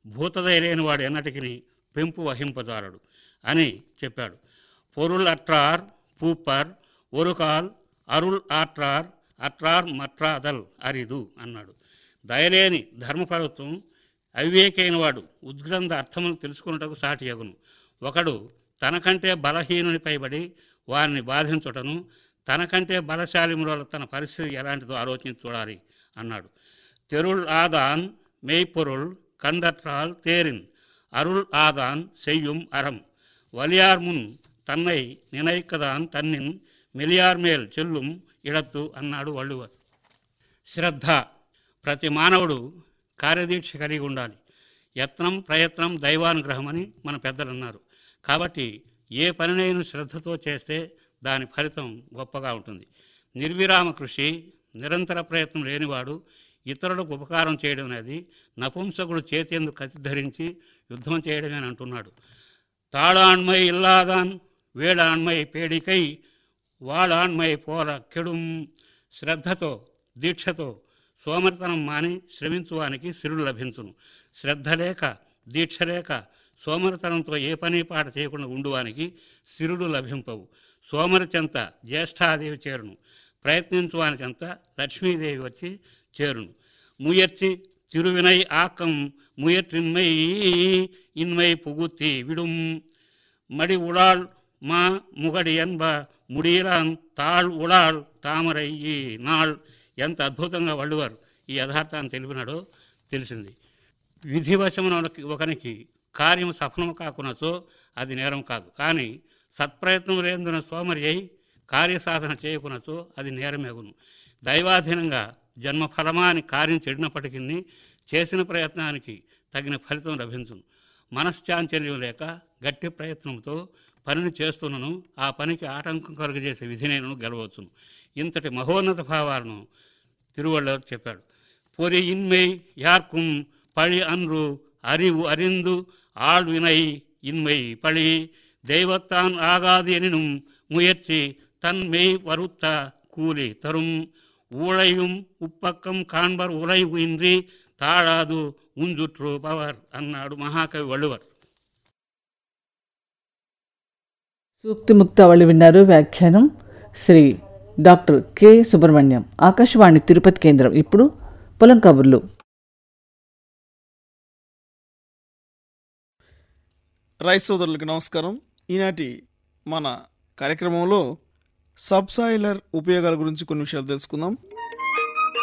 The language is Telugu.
భూతదైలేని వాడు ఎన్నటికి పెంపు వహింపజాలడు అని చెప్పాడు పొరుల్ అట్రార్ పూపర్ ఒరుకాల్ అరుల్ ఆట్రార్ అట్రార్ మట్రాదల్ అరిదు అన్నాడు దయలేని ధర్మపరత్వం అవివేకైన వాడు ఉద్గ్రంథ అర్థమును తెలుసుకున్నటకు సాటి యగును ఒకడు తనకంటే బలహీనుని పైబడి వారిని బాధించుటను తనకంటే బలశాలిముల తన పరిస్థితి ఎలాంటిదో ఆలోచించి చూడాలి అన్నాడు తెరుల్ ఆదాన్ మెయ్పొరుల్ కండట్రాల్ తేరిన్ అరుள் ஆதான் செய்யும் அறம் வலியார் முன் தன்னை நினைக்கதான் தன்னின் மெலியார் மேல் చెల్లుం ఇడత్తు అన్నాడు వள்ளுவர் శ్రద్ధ ప్రతి మానవుడు కార్యదీక్ష కలిగి ఉండాలి యత్నం ప్రయత్నం దైవానుగ్రహం అని మన పెద్దలు అన్నారు కాబట్టి ఏ పనినైనా శ్రద్ధతో చేస్తే దాని ఫలితం గొప్పగా ఉంటుంది నిర్విరామ కృషి నిరంతర ప్రయత్నం లేనివాడు ఇతరులకు ఉపకారం చేయడం అనేది నపుంసకుడు చేతేందుకు కత్తి ధరించి యుద్ధం చేయడమని అంటున్నాడు తాళాண்மை ఇల్లాదాన్ వేళాண்மை పేడికై వాళాண்மை పోర కెడుం శ్రద్ధతో దీక్షతో సోమరితనం మాని శ్రమించువానికి సిరులు లభించును శ్రద్ధ లేక దీక్ష లేక సోమరితనంతో ఏ పని పాట చేయకుండా ఉండువానికి సిరులు లభింపవు సోమరి చెంత జ్యేష్ఠాదేవి చేరును ప్రయత్నించువానికంత లక్ష్మీదేవి వచ్చి చేరును ముయర్చి తిరువినై ఆకం ముయற்றின்மை இன்மை புகுத்தி விடும் மடி உளாள் மா முகடி என்ப ముడిరాన్ తాళ్ ఉడాళ్ తామరై ఈ నాళ్ ఎంత అద్భుతంగా వள்ளுவர் ఈ యథార్థాన్ని తెలిపినాడో తెలిసింది విధివశమున ఒకనికి కార్యం సఫలం కాకునచో అది నేరం కాదు కానీ సత్ప్రయత్నం లేందున సోమరి అయి కార్యసాధన చేయకునచో అది నేరమేగును దైవాధీనంగా జన్మఫలమా అని కార్యం చెడినప్పటికీ చేసిన ప్రయత్నానికి తగిన ఫలితం లభించును మనశ్చాంచల్యం లేక గట్టి ప్రయత్నంతో పనిని చేస్తున్నను ఆ పనికి ఆటంకం కలుగజేసే విధినేను గెలవచ్చును ఇంతటి మహోన్నత భావాలను తిరువள்ளுவர் చెప్పాడు పొరి ఇన్మై యార్కుం పళి అన్రు அறிவு அறிந்து ஆழ்வினை இன்மை பழி தெய்வத்தான் ஆகாது எனினும் முயற்சி தன் மெய் வருத்த கூலி தரும் ஊழையும் உப்பக்கம் காண்பர் உழைவு இன்றி తాళాదు ఉంజుట్రు పవర్ అన్నాడు మహాకవి వள்ளுவர் సూక్తి ముక్తావళి విన్నారు వ్యాఖ్యానం శ్రీ డాక్టర్ కె సుబ్రహ్మణ్యం ఆకాశవాణి తిరుపతి కేంద్రం ఇప్పుడు పొలం కబుర్లు రైస్ సోదరులకు నమస్కారం ఈనాటి మన కార్యక్రమంలో సబ్సాయిలర్ ఉపయోగాల గురించి కొన్ని విషయాలు తెలుసుకుందాం